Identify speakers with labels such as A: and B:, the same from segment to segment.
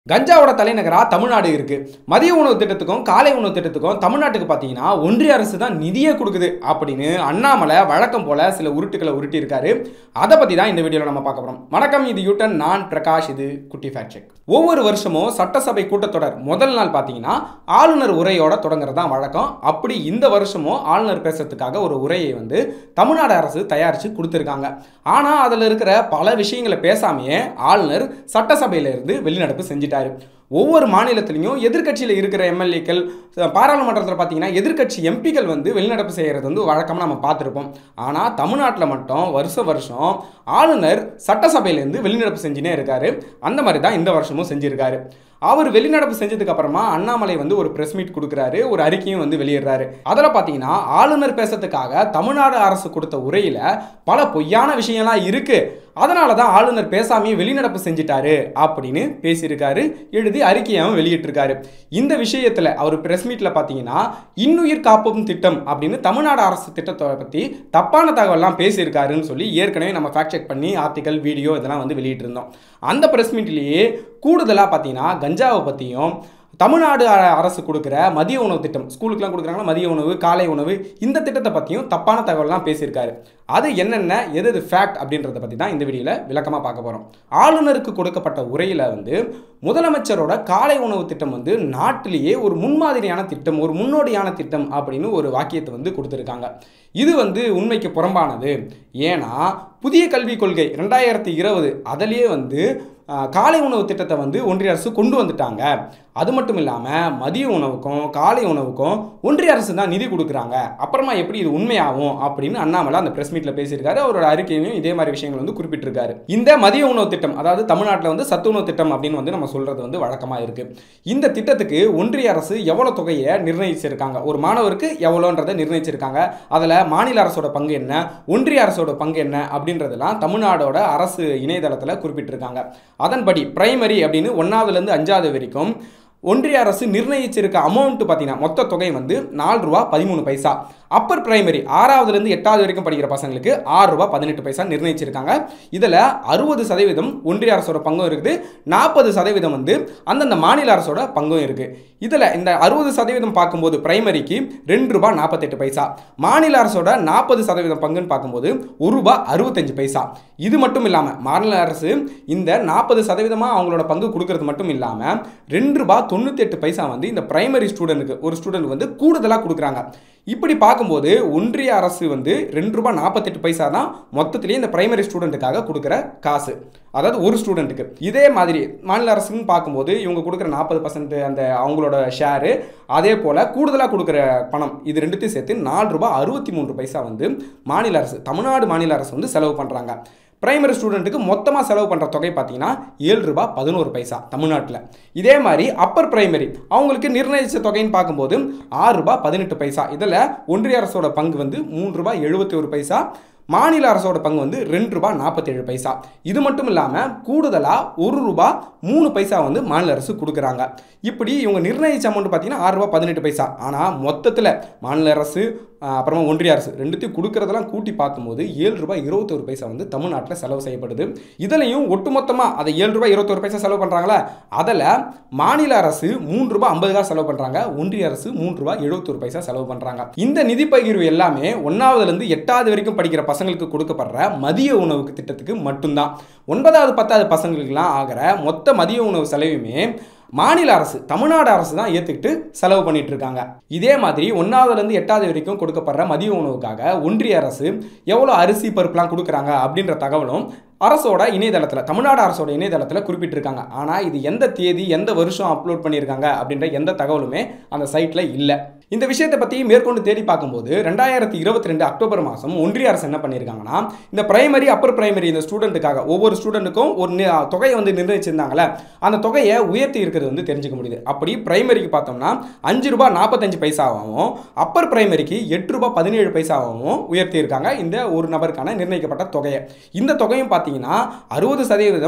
A: கஞ்சாவோட தலைநகரா தமிழ்நாடு இருக்கு மதிய உணவு திட்டத்துக்கும் காலை உணவு திட்டத்துக்கும் தமிழ்நாட்டுக்கு பார்த்தீங்கன்னா ஒன்றிய அரசு தான் நிதியே கொடுக்குது அப்படின்னு அண்ணாமலை வழக்கம் போல சில உருட்டுக்களை உருட்டி இருக்காரு அதை பத்தி தான் இந்த வீடியோவில் நம்ம பார்க்க போறோம் வணக்கம் இது யூட்டன் நான் பிரகாஷ் இது குட்டி ஃபேக்ட் செக் ஒவ்வொரு வருஷமும் சட்டசபை கூட்டத்தொடர் முதல் நாள் பார்த்தீங்கன்னா ஆளுநர் உரையோட தொடங்குறது தான் வழக்கம் அப்படி இந்த வருஷமும் ஆளுநர் பேசுறதுக்காக ஒரு உரையை வந்து தமிழ்நாடு அரசு தயாரித்து கொடுத்துருக்காங்க ஆனால் அதில் இருக்கிற பல விஷயங்களை பேசாமையே ஆளுநர் சட்டசபையில இருந்து வெளிநடப்பு செஞ்சிட்டாரு ஒவ்வொரு மாநிலத்திலையும் எதிர்க்கட்சியில் இருக்கிற எம்எல்ஏக்கள் பாராளுமன்றத்தில் பார்த்தீங்கன்னா எதிர்க்கட்சி எம்பிக்கள் வந்து வெளிநடப்பு செய்கிறது வந்து வழக்கமாக நம்ம பார்த்துருப்போம் ஆனால் தமிழ்நாட்டில் மட்டும் வருஷ வருஷம் ஆளுநர் சட்டசபையிலேருந்து வெளிநடப்பு செஞ்சுனே இருக்காரு அந்த மாதிரி தான் இந்த வருஷமும் செஞ்சிருக்காரு அவர் வெளிநடப்பு செஞ்சதுக்கு அப்புறமா அண்ணாமலை வந்து ஒரு பிரஸ் மீட் கொடுக்குறாரு ஒரு அறிக்கையும் வந்து வெளியிடுறாரு அதில் பார்த்தீங்கன்னா ஆளுநர் பேசுறதுக்காக தமிழ்நாடு அரசு கொடுத்த உரையில பல பொய்யான விஷயம்லாம் இருக்கு அதனால தான் ஆளுநர் பேசாமையே வெளிநடப்பு செஞ்சிட்டாரு அப்படின்னு பேசியிருக்காரு எழுதி அறிக்கையாகவும் வெளியிட்டிருக்காரு இந்த விஷயத்தில் அவர் பிரஸ் மீட்டில் பார்த்தீங்கன்னா இன்னுயிர் காப்போம் திட்டம் அப்படின்னு தமிழ்நாடு அரசு திட்டத்தை பற்றி தப்பான தகவல்லாம் பேசியிருக்காருன்னு சொல்லி ஏற்கனவே நம்ம ஃபேக்ட் செக் பண்ணி ஆர்டிக்கல் வீடியோ இதெல்லாம் வந்து வெளியிட்டிருந்தோம் அந்த பிரஸ் மீட்லேயே கூடுதலாக பார்த்தீங்கன்னா கஞ்சாவை பற்றியும் தமிழ்நாடு அ- அரசு கொடுக்குற மதிய உணவு திட்டம் ஸ்கூலுக்குலாம் கொடுக்குறாங்களா மதிய உணவு காலை உணவு இந்த திட்டத்தை பற்றியும் தப்பான தகவல்லாம் பேசியிருக்காரு அது என்னென்ன எது எது ஃபேக்ட் அப்படின்றத பற்றி தான் இந்த வீடியோவில் விளக்கமாக பார்க்க போகிறோம் ஆளுநருக்கு கொடுக்கப்பட்ட உரையில் வந்து முதலமைச்சரோட காலை உணவு திட்டம் வந்து நாட்டிலேயே ஒரு முன்மாதிரியான திட்டம் ஒரு முன்னோடியான திட்டம் அப்படின்னு ஒரு வாக்கியத்தை வந்து கொடுத்துருக்காங்க இது வந்து உண்மைக்கு புறம்பானது ஏன்னா புதிய கல்விக் கொள்கை ரெண்டாயிரத்தி இருபது அதிலேயே வந்து ஆஹ், காலை உணவு திட்டத்தை வந்து ஒன்றிய அரசு கொண்டு வந்துட்டாங்க அது மட்டும் இல்லாமல் மதிய உணவுக்கும் காலை உணவுக்கும் ஒன்றிய அரசு தான் நிதி கொடுக்குறாங்க அப்புறமா எப்படி இது உண்மையாகும் அப்படின்னு அண்ணாமலை அந்த பிரஸ் மீட்டில் பேசியிருக்காரு அவரோட அறிக்கையிலையும் இதே மாதிரி விஷயங்கள் வந்து குறிப்பிட்டிருக்காரு இந்த மதிய உணவு திட்டம் அதாவது தமிழ்நாட்டில் வந்து சத்து உணவு திட்டம் அப்படின்னு வந்து நம்ம சொல்றது வந்து வழக்கமாக இருக்கு இந்த திட்டத்துக்கு ஒன்றிய அரசு எவ்வளோ தொகையை நிர்ணயிச்சிருக்காங்க ஒரு மாணவருக்கு எவ்வளோன்றதை நிர்ணயிச்சிருக்காங்க அதில் மாநில அரசோட பங்கு என்ன ஒன்றிய அரசோட பங்கு என்ன அப்படின்றதெல்லாம் தமிழ்நாடோட அரசு இணையதளத்தில் குறிப்பிட்டிருக்காங்க அதன்படி பிரைமரி அப்படின்னு ஒன்றாவதுலேருந்து அஞ்சாவது வரைக்கும் ஒன்றிய அரசு நிர்ணயிச்சிருக்க அமௌண்ட் பார்த்தீங்கன்னா மொத்த தொகை வந்து நாலு ரூபா பதிமூணு பைசா அப்பர் பிரைமரி ஆறாவதுலேருந்து எட்டாவது வரைக்கும் படிக்கிற பசங்களுக்கு ஆறு ரூபா பதினெட்டு பைசா நிர்ணயிச்சிருக்காங்க இதில் அறுபது சதவீதம் ஒன்றிய அரசோட பங்கும் இருக்குது நாற்பது சதவீதம் வந்து அந்தந்த மாநில அரசோட பங்கும் இருக்குது இதில் இந்த அறுபது சதவீதம் பார்க்கும்போது பிரைமரிக்கு ரெண்டு ரூபா நாற்பத்தெட்டு பைசா மாநில அரசோட நாற்பது சதவீதம் பங்குன்னு பார்க்கும்போது ஒரு ரூபா அறுபத்தஞ்சு பைசா இது மட்டும் இல்லாமல் மாநில அரசு இந்த நாற்பது சதவீதமாக அவங்களோட பங்கு கொடுக்கறது மட்டும் இல்லாமல் ரெண்டு ரூபா தொண்ணூற்றி எட்டு பைசா வந்து இந்த பிரைமரி ஸ்டூடெண்ட்டுக்கு ஒரு ஸ்டூடெண்ட் வந்து கூடுதலாக கொடுக்குறாங்க இப்படி பார்க்கும்போது ஒன்றிய அரசு வந்து ரெண்டு ரூபாய் நாற்பத்தெட்டு பைசா தான் மொத்தத்திலேயே இந்த பிரைமரி ஸ்டூடெண்ட்டுக்காக கொடுக்குற காசு அதாவது ஒரு ஸ்டூடெண்ட்டுக்கு இதே மாதிரி மாநில அரசுன்னு பார்க்கும்போது இவங்க கொடுக்குற நாற்பது பர்சன்ட் அந்த அவங்களோட ஷேரு அதே போல் கூடுதலாக கொடுக்குற பணம் இது ரெண்டுத்தையும் சேர்த்து நாலு ரூபாய் அறுபத்தி மூன்று பைசா வந்து மாநில அரசு தமிழ்நாடு மாநில அரசு வந்து செலவு பண்ணுறாங்க பிரைமரி ஸ்டூடெண்ட்டுக்கு மொத்தமாக செலவு பண்ணுற தொகை பார்த்தீங்கன்னா ஏழு ரூபாய் பதினோரு பைசா தமிழ்நாட்டில் இதே மாதிரி அப்பர் பிரைமரி அவங்களுக்கு நிர்ணயித்த தொகைன்னு பார்க்கும்போது ஆறு ரூபாய் பதினெட்டு பைசா இதில் ஒன்றிய அரசோட பங்கு வந்து மூன்று ரூபாய் எழுபத்தி ஒரு பைசா மாநில அரசோட பங்கு வந்து ரெண்டு ரூபாய் நாற்பத்தேழு பைசா இது மட்டும் இல்லாமல் கூடுதலாக ஒரு ரூபாய் மூணு பைசா வந்து மாநில அரசு கொடுக்குறாங்க இப்படி இவங்க நிர்ணயிச்ச அமௌண்ட் பார்த்தீங்கன்னா ஆறு ரூபாய் பதினெட்டு பைசா ஆனால் மொத்தத்தில் மாநில அரசு ஆஹ், அப்புறமா ஒன்றிய அரசு ரெண்டுத்தையும் கொடுக்கறதெல்லாம் கூட்டி பார்க்கும்போது ஏழு ரூபாய் இருபத்தொரு பைசா வந்து தமிழ்நாட்டில் செலவு செய்யப்படுது இதுலையும் ஒட்டுமொத்தமாக அதை ஏழு ரூபாய் இருபத்தொரு பைசா செலவு பண்ணுறாங்களா அதில் மாநில அரசு மூன்று ரூபாய் ஐம்பது காசு செலவு பண்ணுறாங்க ஒன்றிய அரசு மூன்று ரூபாய் எழுபத்தொரு பைசா செலவு பண்ணுறாங்க இந்த நிதி பகிர்வு எல்லாமே ஒன்றாவதுலேருந்து எட்டாவது வரைக்கும் படிக்கிற பசங்களுக்கு கொடுக்கப்படுற மதிய உணவுக்கு திட்டத்துக்கு மட்டும்தான் ஒன்பதாவது பத்தாவது பசங்களுக்குலாம் ஆகிற மொத்த மதிய உணவு செலவுமே மாநில அரசு தமிழ்நாடு அரசு தான் ஏற்றுக்கிட்டு செலவு பண்ணிட்டு இருக்காங்க இதே மாதிரி ஒன்றாவதுலேருந்து எட்டாவது வரைக்கும் கொடுக்கப்படுற மதிய உணவுக்காக ஒன்றிய அரசு எவ்வளோ அரிசி பருப்புலாம் கொடுக்குறாங்க அப்படின்ற தகவலும் அரசோட இணையதளத்தில் தமிழ்நாடு அரசோட இணையதளத்தில் குறிப்பிட்டிருக்காங்க ஆனால் இது எந்த தேதி எந்த வருஷம் அப்லோட் பண்ணியிருக்காங்க அப்படின்ற எந்த தகவலுமே அந்த சைட்டில் இல்லை இந்த விஷயத்தை பற்றி மேற்கொண்டு தேடி பார்க்கும்போது ரெண்டாயிரத்தி இருபத்தி ரெண்டு அக்டோபர் மாதம் ஒன்றிய அரசு என்ன பண்ணியிருக்காங்கன்னா இந்த பிரைமரி அப்பர் பிரைமரி இந்த ஸ்டூடெண்ட்டுக்காக ஒவ்வொரு ஸ்டூடெண்ட்டுக்கும் ஒரு நி- தொகையை வந்து நிர்ணயிச்சிருந்தாங்களே அந்த தொகையை உயர்த்தி இருக்கிறது வந்து தெரிஞ்சுக்க முடியுது அப்படி பிரைமரிக்கு பார்த்தோம்னா அஞ்சு ரூபாய் நாற்பத்தஞ்சு பைசாவாகவும் அப்பர் பிரைமரிக்கு எட்டு ரூபாய் பதினேழு பைசாவாகவும் உயர்த்தி இருக்காங்க இந்த ஒரு நபருக்கான நிர்ணயிக்கப்பட்ட தொகையை இந்த தொகையும் பார்த்தீங்கன்னா அறுபது சதவீதம்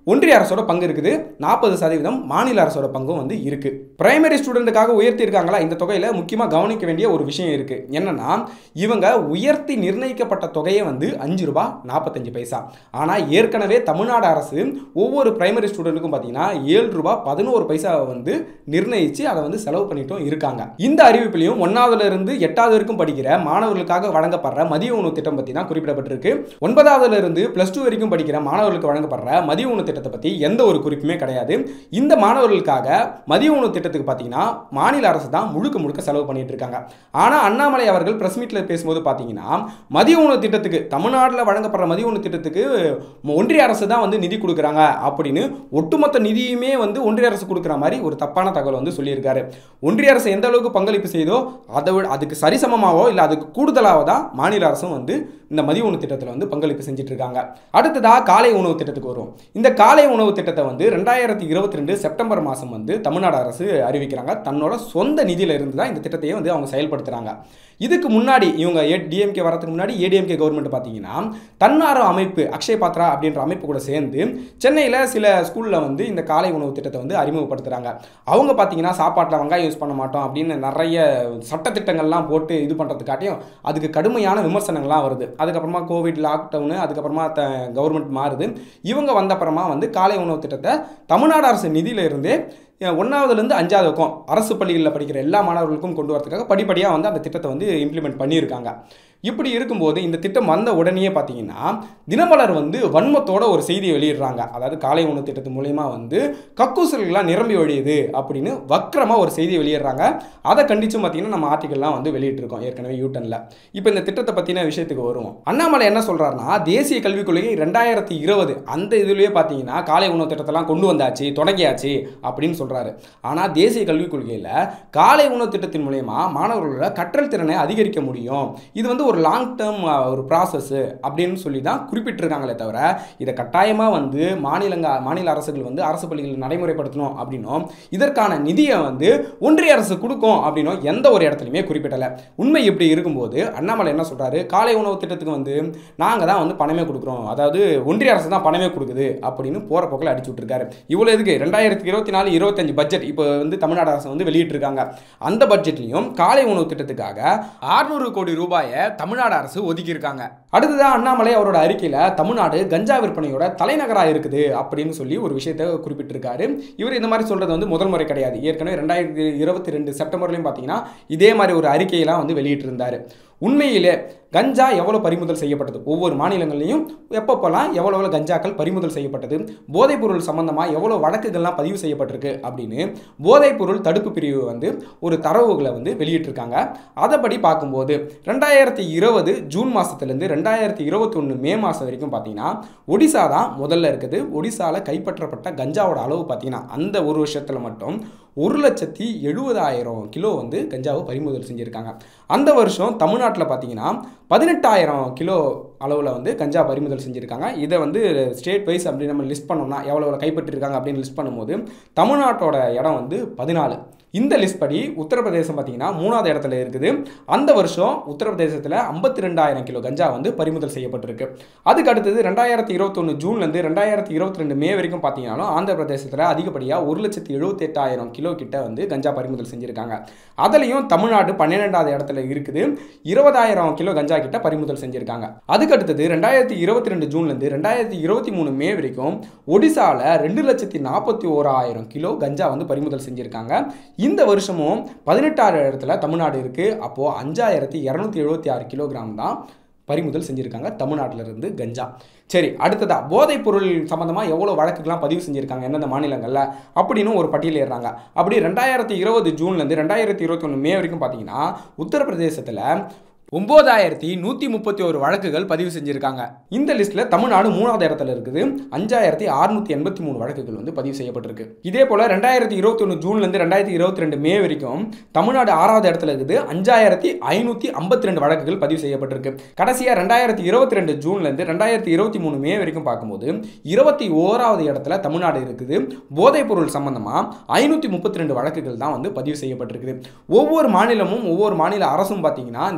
A: ஒன்றிய அரசோட பங்கு இருக்குது நாற்பது சதவீதம் மாநில அரசோட பங்கும் வந்து இருக்கு பிரைமரி ஸ்டூடெண்ட்டுக்காக உயர்த்தி இருக்காங்களா இந்த தொகையில் முக்கியமாக கவனிக்க வேண்டிய ஒரு விஷயம் இருக்கு என்னன்னா இவங்க உயர்த்தி நிர்ணயிக்கப்பட்ட தொகையே வந்து அஞ்சு ரூபாய் நாற்பத்தஞ்சு பைசா ஆனால் ஏற்கனவே தமிழ்நாடு அரசு ஒவ்வொரு பிரைமரி ஸ்டூடெண்ட்டுக்கும் பார்த்தீங்கன்னா ஏழு ரூபாய் பதினோரு பைசாவை வந்து நிர்ணயிச்சு அதை வந்து செலவு பண்ணிட்டும் இருக்காங்க இந்த அறிவிப்பிலையும் ஒன்றாவதுல இருந்து எட்டாவது வரைக்கும் படிக்கிற மாணவர்களுக்காக வழங்கப்படுற மதிய உணவு திட்டம் பற்றி தான் குறிப்பிடப்பட்டிருக்கு ஒன்பதாவதுல இருந்து பிளஸ் டூ வரைக்கும் படிக்கிற மாணவர்களுக்கு வழங்கப்படுற மதிய உணவு திட்டத்தை பற்றி எந்த ஒரு குறிப்புமே கிடையாது இந்த மாணவர்களுக்காக மதிய உணவு திட்டத்துக்கு பார்த்தீங்கன்னா மாநில அரசு தான் முழுக்க முழுக்க செலவு பண்ணிட்டு இருக்காங்க ஆனால் அண்ணாமலை அவர்கள் பிரஸ் மீட்டில் பேசும்போது பார்த்தீங்கன்னா மதிய உணவு திட்டத்துக்கு தமிழ்நாட்டில் வழங்கப்படுற மதிய உணவு திட்டத்துக்கு ஒன்றிய அரசு தான் வந்து நிதி கொடுக்குறாங்க அப்படின்னு ஒட்டுமொத்த நிதியுமே வந்து ஒன்றிய அரசு கொடுக்குற மாதிரி ஒரு தப்பான தகவல் வந்து சொல்லியிருக்காரு ஒன்றிய அரசு எந்த அளவுக்கு பங்களிப்பு செய்தோ அதை விட அதுக்கு சரிசமமாவோ இல்லை அதுக்கு கூடுதலாக தான் மாநில அரசும் வந்து இந்த மதிய உணவு திட்டத்தில் வந்து பங்களிப்பு செஞ்சுட்டு இருக்காங்க அடுத்ததாக காலை உணவு திட்டத்துக்கு வரும் இந்த காலை உணவு திட்டத்தை வந்து ரெண்டாயிரத்தி இருபத்தி ரெண்டு செப்டம்பர் மாதம் வந்து தமிழ்நாடு அரசு அறிவிக்கிறாங்க தன்னோட சொந்த நிதியில இருந்து தான் இந்த திட்டத்தையே வந்து அவங்க செயல்படுத்துகிறாங்க இதுக்கு முன்னாடி இவங்க டிஎம்கே வரதுக்கு முன்னாடி ஏடிஎம்கே கவர்மெண்ட் பார்த்தீங்கன்னா தன்னார்வ அமைப்பு அக்ஷய் பாத்ரா அப்படின்ற அமைப்பு கூட சேர்ந்து சென்னையில் சில ஸ்கூலில் வந்து இந்த காலை உணவு திட்டத்தை வந்து அறிமுகப்படுத்துகிறாங்க அவங்க பார்த்தீங்கன்னா சாப்பாட்டில் வெங்காயம் யூஸ் பண்ண மாட்டோம் அப்படின்னு நிறைய சட்டத்திட்டங்கள்லாம் போட்டு இது பண்ணுறதுக்காட்டியும் அதுக்கு கடுமையான விமர்சனங்கள்லாம் வருது அதுக்கப்புறமா கோவிட் லாக்டவுனு அதுக்கப்புறமா த கவர்மெண்ட் மாறுது இவங்க வந்த அப்புறமா வந்து காலை உணவு திட்டத்தை தமிழ்நாடு அரசு நிதியில இருந்தே ஒன்றாவதுலேருந்து அஞ்சாவதுக்கும் அரசு பள்ளிகளில் படிக்கிற எல்லா மாணவர்களுக்கும் கொண்டு வரதுக்காக படிப்படியாக வந்து அந்த திட்டத்தை வந்து இம்ப்ளிமெண்ட் பண்ணியிருக்காங்க இப்படி இருக்கும்போது இந்த திட்டம் வந்த உடனே பார்த்தீங்கன்னா தினமலர் வந்து வன்மத்தோட ஒரு செய்தியை வெளியிடுறாங்க அதாவது காலை உணவு திட்டத்து மூலயமா வந்து கக்கூசல்கள்லாம் நிரம்பி வழியுது அப்படின்னு வக்கரமாக ஒரு செய்தியை வெளியிடுறாங்க அதை கண்டிச்சும் பார்த்தீங்கன்னா நம்ம ஆர்டிகல்லாம் வந்து வெளியிட்டிருக்கோம் ஏற்கனவே யூட்டனில் இப்போ இந்த திட்டத்தை பற்றின விஷயத்துக்கு வருவோம் அண்ணாமலை என்ன சொல்கிறாருன்னா தேசிய கல்விக் கொள்கை ரெண்டாயிரத்தி இருபது அந்த இதுலேயே பார்த்தீங்கன்னா காலை உணவு திட்டத்தெல்லாம் கொண்டு வந்தாச்சு தொடங்கியாச்சு அப்படின்னு சொல்கிறாரு ஆனால் தேசிய கல்விக் கொள்கையில் காலை உணவு திட்டத்தின் மூலயமா மாணவர்களோட கற்றல் திறனை அதிகரிக்க முடியும் இது வந்து ஒரு லாங் டேர்ம் ஒரு ப்ராசஸ் அப்படின்னு சொல்லி தான் குறிப்பிட்டிருக்காங்களே தவிர இதை கட்டாயமாக வந்து மாநிலங்க மாநில அரசுகள் வந்து அரசு பள்ளிகள் நடைமுறைப்படுத்தணும் அப்படின்னும் இதற்கான நிதியை வந்து ஒன்றிய அரசு கொடுக்கும் அப்படின்னும் எந்த ஒரு இடத்துலையுமே குறிப்பிடலை உண்மை இப்படி இருக்கும்போது அண்ணாமலை என்ன சொல்கிறாரு காலை உணவு திட்டத்துக்கு வந்து நாங்கள் தான் வந்து பணமே கொடுக்குறோம் அதாவது ஒன்றிய அரசு தான் பணமே கொடுக்குது அப்படின்னு போகிற போக்கில் அடிச்சு விட்டுருக்காரு இவ்வளோ எதுக்கு ரெண்டாயிரத்தி இருபத்தி நாலு இருபத்தஞ்சு பட்ஜெட் இப்போ வந்து தமிழ்நாடு அரசு வந்து வெளியிட்டிருக்காங்க அந்த பட்ஜெட்லையும் காலை உணவு திட்டத்துக்காக ஆறுநூறு கோடி ரூபாயை தமிழ்நாடு அரசு ஒதுக்கியிருக்காங்க அடுத்ததான் அண்ணாமலை அவரோட அறிக்கையில் தமிழ்நாடு கஞ்சா விற்பனையோட தலைநகராக இருக்குது அப்படின்னு சொல்லி ஒரு விஷயத்தை குறிப்பிட்டிருக்காரு இவர் இந்த மாதிரி சொல்கிறது வந்து முதல் முறை கிடையாது ஏற்கனவே ரெண்டாயிரத்தி இருபத்தி ரெண்டு செப்டம்பர்லையும் பார்த்தீங்கன்னா இதே மாதிரி ஒரு அறிக்கையெல்லாம் வந்து வெளியிட்டிருந்தார் உண்மையிலே கஞ்சா எவ்வளோ பறிமுதல் செய்யப்பட்டது ஒவ்வொரு மாநிலங்கள்லையும் எப்பப்போலாம் எவ்வளோ எவ்வளோ கஞ்சாக்கள் பறிமுதல் செய்யப்பட்டது போதைப்பொருள் சம்மந்தமாக எவ்வளோ வழக்குகள்லாம் பதிவு செய்யப்பட்டிருக்கு அப்படின்னு போதைப்பொருள் தடுப்பு பிரிவு வந்து ஒரு தரவுகளை வந்து வெளியிட்டிருக்காங்க அதைப்படி பார்க்கும்போது ரெண்டாயிரத்தி இருபது ஜூன் மாதத்துலேருந்து ரெண்டாயிரத்தி இருபத்தொன்று மே மாதம் வரைக்கும் பார்த்தீங்கன்னா ஒடிசா தான் முதல்ல இருக்குது ஒடிசாவில் கைப்பற்றப்பட்ட கஞ்சாவோட அளவு பார்த்தீங்கன்னா அந்த ஒரு வருஷத்தில் மட்டும் ஒரு லட்சத்தி எழுபதாயிரம் கிலோ வந்து கஞ்சாவை பறிமுதல் செஞ்சுருக்காங்க அந்த வருஷம் தமிழ்நாட்டில் பார்த்தீங்கன்னா பதினெட்டாயிரம் கிலோ அளவில் வந்து கஞ்சா பறிமுதல் செஞ்சுருக்காங்க இதை வந்து ஸ்டேட் வைஸ் அப்படி நம்ம லிஸ்ட் பண்ணோம்னா எவ்வளோ எவ்வளோ கைப்பற்றிருக்காங்க அப்படின்னு லிஸ்ட் பண்ணும்போது தமிழ்நாட்டோட இடம் வந்து பதினாலு இந்த லிஸ்ட் படி உத்தரப்பிரதேசம் பார்த்தீங்கன்னா மூணாவது இடத்துல இருக்குது அந்த வருஷம் உத்தரப்பிரதேசத்தில் ஐம்பத்தி ரெண்டாயிரம் கிலோ கஞ்சா வந்து பறிமுதல் செய்யப்பட்டிருக்கு அதுக்கு அடுத்தது ரெண்டாயிரத்தி இருபத்தொன்று ஜூன்லேருந்து ரெண்டாயிரத்தி இருபத்தி ரெண்டு மே வரைக்கும் பார்த்தீங்கன்னாலும் ஆந்திர பிரதேசத்தில் அதிகப்படியாக ஒரு லட்சத்தி எழுபத்தெட்டாயிரம் கிலோ கிட்ட வந்து கஞ்சா பறிமுதல் செஞ்சுருக்காங்க அதுலேயும் தமிழ்நாடு பன்னிரெண்டாவது இடத்துல இருக்குது இருபதாயிரம் கிலோ கஞ்சா கிட்ட பறிமுதல் செஞ்சுருக்காங்க அதுக்கு அடுத்தது ரெண்டாயிரத்தி இருபத்தி ரெண்டு ஜூன்லேருந்து ரெண்டாயிரத்தி இருபத்தி மூணு மே வரைக்கும் ஒடிசாவில் ரெண்டு லட்சத்தி நாற்பத்தி ஓராயிரம் கிலோ கஞ்சா வந்து பறிமுதல் செஞ்சுருக்காங்க இந்த வருஷமும் பதினெட்டாறு இடத்துல தமிழ்நாடு இருக்குது அப்போது அஞ்சாயிரத்தி இரநூத்தி எழுபத்தி ஆறு கிலோகிராம் தான் பறிமுதல் செஞ்சுருக்காங்க தமிழ்நாட்டில் இருந்து கஞ்சா சரி அடுத்ததா போதைப் பொருள் சம்மந்தமாக எவ்வளோ வழக்குகள்லாம் பதிவு செஞ்சுருக்காங்க எந்தெந்த மாநிலங்களில் அப்படின்னு ஒரு பட்டியலிடுறாங்க அப்படி ரெண்டாயிரத்தி இருபது ஜூன்லேருந்து ரெண்டாயிரத்தி இருபத்தி ஒன்று மே வரைக்கும் பார்த்தீங்கன்னா உத்தரப்பிரதேசத்தில் ஒன்பதாயிரத்தி நூற்றி முப்பத்தி ஒரு வழக்குகள் பதிவு செஞ்சுருக்காங்க இந்த லிஸ்ட்டில் தமிழ்நாடு மூணாவது இடத்துல இருக்குது அஞ்சாயிரத்தி அறுநூத்தி எண்பத்தி மூணு வழக்குகள் வந்து பதிவு செய்யப்பட்டிருக்கு இதே போல் ரெண்டாயிரத்தி இருபத்தொன்று ஜூன்லேருந்து ரெண்டாயிரத்தி இருபத்தி ரெண்டு மே வரைக்கும் தமிழ்நாடு ஆறாவது இடத்துல இருக்குது அஞ்சாயிரத்தி ஐநூற்றி ஐம்பத்தி ரெண்டு வழக்குகள் பதிவு செய்யப்பட்டிருக்கு கடைசியாக ரெண்டாயிரத்தி இருபத்தி ரெண்டு ஜூன்லேருந்து ரெண்டாயிரத்தி இருபத்தி மூணு மே வரைக்கும் பார்க்கும்போது இருபத்தி ஓராவது இடத்துல தமிழ்நாடு இருக்குது போதைப் பொருள் சம்பந்தமாக ஐநூற்றி முப்பத்தி ரெண்டு வழக்குகள் தான் வந்து பதிவு செய்யப்பட்டிருக்குது ஒவ்வொரு மாநிலமும் ஒவ்வொரு மாநில அரசும் பார்த்தீங்கன்னா இந்த போதைப் பொருள்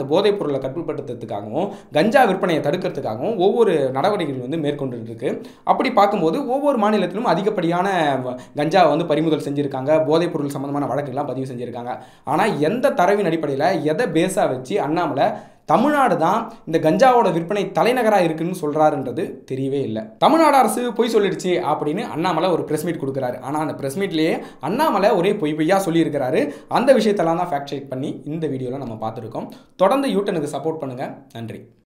A: பொருளை கட்டுப்படுத்துறதுக்காகவும் கஞ்சா விற்பனையை தடுக்கிறதுக்காகவும் ஒவ்வொரு நடவடிக்கைகள் வந்து மேற்கொண்டு இருக்கு அப்படி பார்க்கும்போது ஒவ்வொரு மாநிலத்திலும் அதிகப்படியான கஞ்சாவை வந்து பறிமுதல் செஞ்சுருக்காங்க போதைப் பொருள் சம்மந்தமான வழக்குகள்லாம் பதிவு செஞ்சுருக்காங்க ஆனால் எந்த தரவின் அடிப்படையில் எதை பேஸாக வச்சு அண்ணாமலை தமிழ்நாடு தான் இந்த கஞ்சாவோட விற்பனை தலைநகராக இருக்குன்னு சொல்கிறாருன்றது தெரியவே இல்லை தமிழ்நாடு அரசு பொய் சொல்லிடுச்சு அப்படின்னு அண்ணாமலை ஒரு ப்ரெஸ் மீட் கொடுக்குறாரு ஆனால் அந்த ப்ரெஸ் மீட்லேயே அண்ணாமலை ஒரே பொய் பொய்யா சொல்லியிருக்கிறாரு அந்த விஷயத்தெல்லாம் தான் ஃபேக்ட் செக் பண்ணி இந்த வீடியோவில் நம்ம பார்த்துருக்கோம் தொடர்ந்து யூட்டனுக்கு சப்போர்ட் பண்ணுங்கள் நன்றி